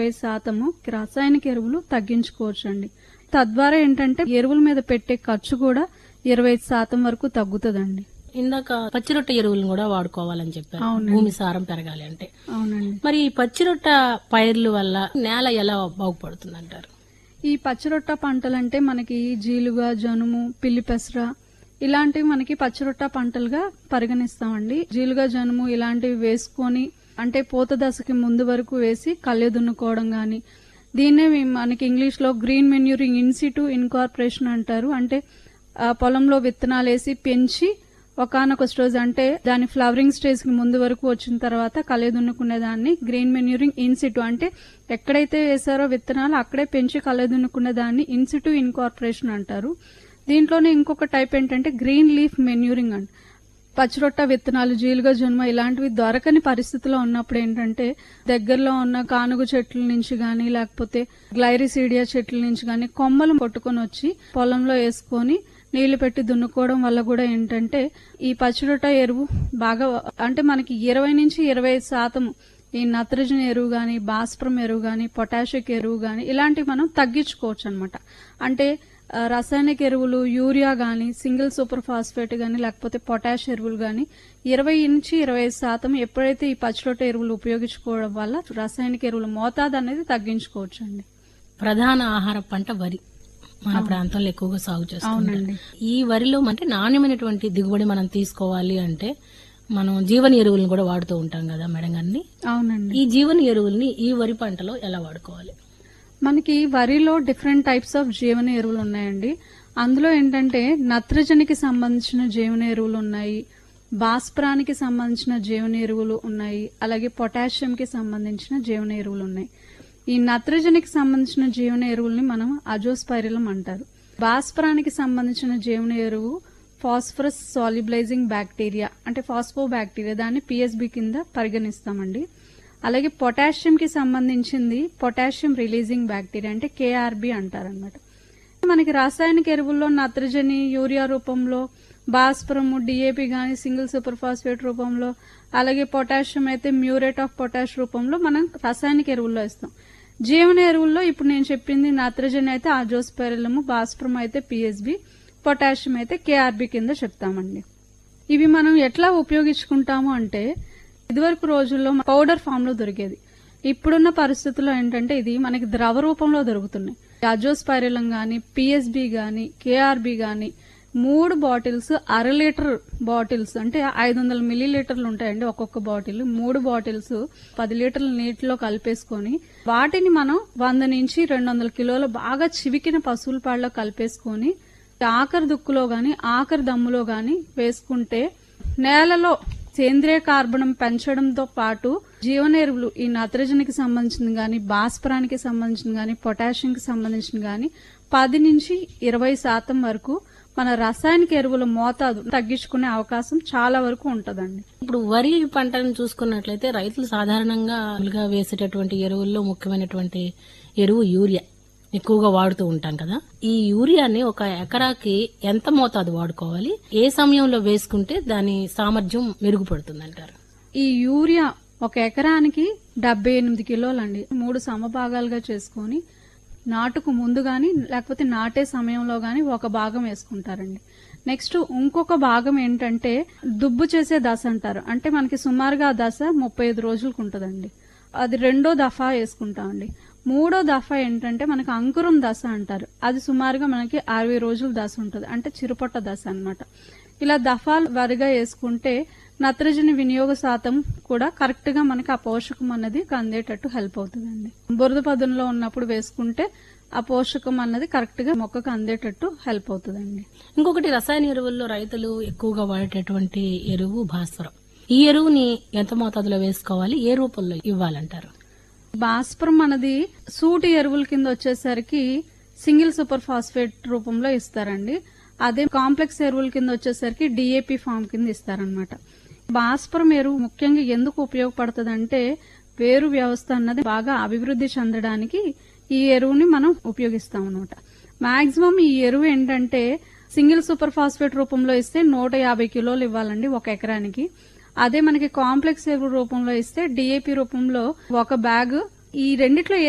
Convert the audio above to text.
ఇరవై శాతము రాసాయనిక ఎరువులు తగ్గించుకోవచ్చండి తద్వారా ఏంటంటే ఎరువుల మీద పెట్టే ఖర్చు కూడా ఇరవై శాతం వరకు తగ్గుతుందండి ఇందాక పచ్చిరొట్ట ఎరువులను కూడా వాడుకోవాలని చెప్పారు అవునండి. భూమి సారం పెరగాలి అంటే అవునండి మరి ఈ పచ్చిరొట్ట పైర్ల వల్ల నేల ఎలా బాగుపడుతుంది అంటారు ఈ పచ్చిరొట్ట పంటలంటే మనకి జీలుగా జనుము పిల్లి పెసర ఇలాంటివి మనకి పచ్చిరొట్ట పంటలుగా పరిగణిస్తామండి జీలుగా జనుము ఇలాంటివి వేసుకొని అంటే పూత దశకి ముందు వరకు వేసి కళ్ళె దున్నుకోవడం గాని దీన్నే మేము- మనకి ఇంగ్లీష్ లో గ్రీన్ మెన్యూరింగ్ ఇన్సిటు ఇన్కార్పొరేషన్ అంటారు అంటే ఆ, పొలంలో విత్తనాలు వేసి పెంచి ఒకనొక స్టేజ్ అంటే దాని ఫ్లవరింగ్ స్టేజ్ కి ముందు వరకు వచ్చిన తర్వాత కలే దున్నుకునే దాన్ని గ్రీన్ మెన్యూరింగ్ ఇన్సిటు అంటే ఎక్కడైతే వేసారో విత్తనాలు అక్కడే పెంచి కలే దున్నుకునే దాన్ని ఇన్సిటు ఇన్కార్పొరేషన్ అంటారు దీంట్లోనే ఇంకొక టైప్ ఏంటంటే గ్రీన్ లీఫ్ మెన్యూరింగ్ అంట పచ్చిరొట్ట విత్తనాలు జీలుగా జన్మ ఇలాంటివి దొరకని పరిస్థితిలో ఉన్నప్పుడు ఏంటంటే దగ్గరలో ఉన్న కానుగ చెట్ల నుంచి గాని లేకపోతే గ్లైరిసీడియా చెట్ల నుంచి గాని కొమ్మలు పట్టుకొని వచ్చి పొలంలో వేసుకొని నీళ్లు పెట్టి దున్నుకోవడం వల్ల కూడా ఏంటంటే ఈ పచ్చిరొట్ట ఎరువు బాగా అంటే మనకి ఇరవై నుంచి ఇరవై శాతం ఈ నత్రజని ఎరువు గాని భాస్ప్రం ఎరువు గాని పొటాషిక్ ఎరువు గాని ఇలాంటివి మనం తగ్గించుకోవచ్చు అనమాట అంటే ఆ, రసాయనిక ఎరువులు యూరియా గాని సింగిల్ సూపర్ ఫాస్ఫేట్ గాని లేకపోతే పొటాష్ ఎరువులు గాని ఇరవై నుంచి ఇరవై శాతం ఎప్పుడైతే ఈ పచ్చిరొట్ట ఎరువులు ఉపయోగించుకోవడం వల్ల రసాయనిక ఎరువుల మోతాదు అనేది తగ్గించుకోవచ్చు అండి ప్రధాన ఆహార పంట వరి మన ప్రాంతంలో ఎక్కువగా సాగు చేస్తాం అవునండి. ఈ వరిలో అంటే నాణ్యమైనటువంటి దిగుబడి మనం తీసుకోవాలి అంటే మనం జీవన ఎరువులను కూడా వాడుతూ ఉంటాం కదా మేడం గారిని అవునండి ఈ జీవన ఎరువుల్ని ఈ వరి పంటలో ఎలా వాడుకోవాలి మనకి వరిలో డిఫరెంట్ టైప్స్ ఆఫ్ జీవన ఎరువులు ఉన్నాయండి అందులో ఏంటంటే నత్రజనికి సంబంధించిన జీవన ఎరువులు ఉన్నాయి భాస్పరానికి సంబంధించిన జీవన ఎరువులు ఉన్నాయి అలాగే పొటాషియంకి సంబంధించిన జీవన ఎరువులు ఉన్నాయి ఈ నత్రజనికి సంబంధించిన జీవన ఎరువుల్ని మనం అజోస్పైరిలం అంటారు భాస్పరానికి సంబంధించిన జీవన ఎరువు ఫాస్ఫరస్ సాలిబిలైజింగ్ బ్యాక్టీరియా అంటే ఫాస్ఫో బ్యాక్టీరియా దాన్ని పిఎస్బి కింద పరిగణిస్తామండి అలాగే పొటాషియం కి సంబంధించింది పొటాషియం రిలీజింగ్ బ్యాక్టీరియా అంటే కేఆర్బి అంటారనమాట మనకి రాసాయనిక ఎరువుల్లో నత్రజని యూరియా రూపంలో భాస్వరము డిఏపి గాని సింగిల్ సూపర్ ఫాస్ఫేట్ రూపంలో అలాగే పొటాషియం అయితే మ్యూరేట్ ఆఫ్ పొటాష్ రూపంలో మనం రాసాయనిక ఎరువుల్లో ఇస్తాం జీవన ఎరువుల్లో ఇప్పుడు నేను చెప్పింది నత్రజని అయితే ఆజోస్పెరలము భాస్వరం అయితే పిఎస్బి పొటాషియం అయితే కేఆర్బి కింద చెప్తామండి ఇవి మనం ఎట్లా ఉపయోగించుకుంటాము అంటే ఇదివరకు రోజుల్లో పౌడర్ ఫామ్ లో దొరికేది ఇప్పుడున్న పరిస్థితుల్లో ఏంటంటే ఇది మనకి ద్రవ రూపంలో దొరుకుతున్నాయి అజోస్పైరలం గాని పిఎస్బి గాని కేఆర్బి గాని మూడు బాటిల్స్ అర లీటర్ బాటిల్స్ అంటే ఐదు వందల మిల్లీ లీటర్లు ఉంటాయండి ఒక్కొక్క బాటిల్ మూడు బాటిల్స్ పది లీటర్ల నీటిలో కలిపేసుకొని వాటిని మనం వంద నుంచి రెండు వందల కిలోల బాగా చివికిన పశువుల పాడలో కలిపేసుకొని ఆఖరి దుక్కులో గాని ఆఖరి దమ్ములో గాని వేసుకుంటే నేలలో సేంద్రియ కార్బనం పెంచడంతో పాటు జీవన ఎరువులు ఈ నత్రజనికి సంబంధించింది గాని భాస్పరానికి సంబంధించింది గాని పొటాషియంకి సంబంధించింది గాని పది నుంచి ఇరవై శాతం వరకు మన రాసాయనిక ఎరువుల మోతాదు తగ్గించుకునే అవకాశం చాలా వరకు ఉంటదండి ఇప్పుడు వరి పంటను చూసుకున్నట్లయితే రైతులు సాధారణంగా మామూలుగా వేసేటటువంటి ఎరువుల్లో ముఖ్యమైనటువంటి ఎరువు యూరియా ఎక్కువగా వాడుతూ ఉంటాం కదా ఈ యూరియాని ఒక ఎకరాకి ఎంత మోతాదు వాడుకోవాలి ఏ సమయంలో వేసుకుంటే దాని సామర్థ్యం మెరుగుపడుతుంది అంటారు ఈ యూరియా ఒక ఎకరానికి డెబ్బై ఎనిమిది కిలోలండి మూడు సమభాగాలుగా చేసుకొని నాటుకు ముందు గాని లేకపోతే నాటే సమయంలో గాని ఒక భాగం వేసుకుంటారండి నెక్స్ట్ ఇంకొక భాగం ఏంటంటే దుబ్బు చేసే దశ అంటారు అంటే మనకి సుమారుగా ఆ దశ ముప్పై ఐదు రోజులకు ఉంటదండి అది రెండో దఫా వేసుకుంటామండి మూడో దఫా ఏంటంటే మనకి అంకురం దశ అంటారు అది సుమారుగా మనకి అరవై రోజుల దశ ఉంటుంది అంటే చిరుపొట్ట దశ అన్నమాట ఇలా దఫాలు వరిగా వేసుకుంటే నత్రజని వినియోగ శాతం కూడా కరెక్ట్ గా మనకి ఆ పోషకం అన్నది అందేటట్టు హెల్ప్ అవుతుందండి బురద పదంలో ఉన్నప్పుడు వేసుకుంటే ఆ పోషకం అన్నది కరెక్ట్ గా మొక్కకు అందేటట్టు హెల్ప్ అవుతుందండి ఇంకొకటి రసాయన ఎరువుల్లో రైతులు ఎక్కువగా వాడేటటువంటి ఎరువు భాస్వరం ఈ ఎరువుని ఎంత మోతాదులో వేసుకోవాలి ఏ రూపంలో ఇవ్వాలంటారు భాస్పరం అన్నది సూటి ఎరువుల కింద వచ్చేసరికి సింగిల్ సూపర్ ఫాస్ఫేట్ రూపంలో ఇస్తారండి అదే కాంప్లెక్స్ ఎరువుల కింద వచ్చేసరికి డిఏపి ఫామ్ కింద ఇస్తారనమాట భాస్పరం ఎరువు ముఖ్యంగా ఎందుకు ఉపయోగపడుతుందంటే వేరు వ్యవస్థ అన్నది బాగా అభివృద్ధి చెందడానికి ఈ ఎరువుని మనం ఉపయోగిస్తాం అనమాట మాక్సిమం ఈ ఎరువు ఏంటంటే సింగిల్ సూపర్ ఫాస్ఫేట్ రూపంలో ఇస్తే నూట యాభై కిలోలు ఇవ్వాలండి ఒక ఎకరానికి అదే మనకి కాంప్లెక్స్ ఎరువు రూపంలో ఇస్తే డిఏపి రూపంలో ఒక బ్యాగ్ ఈ రెండిట్లో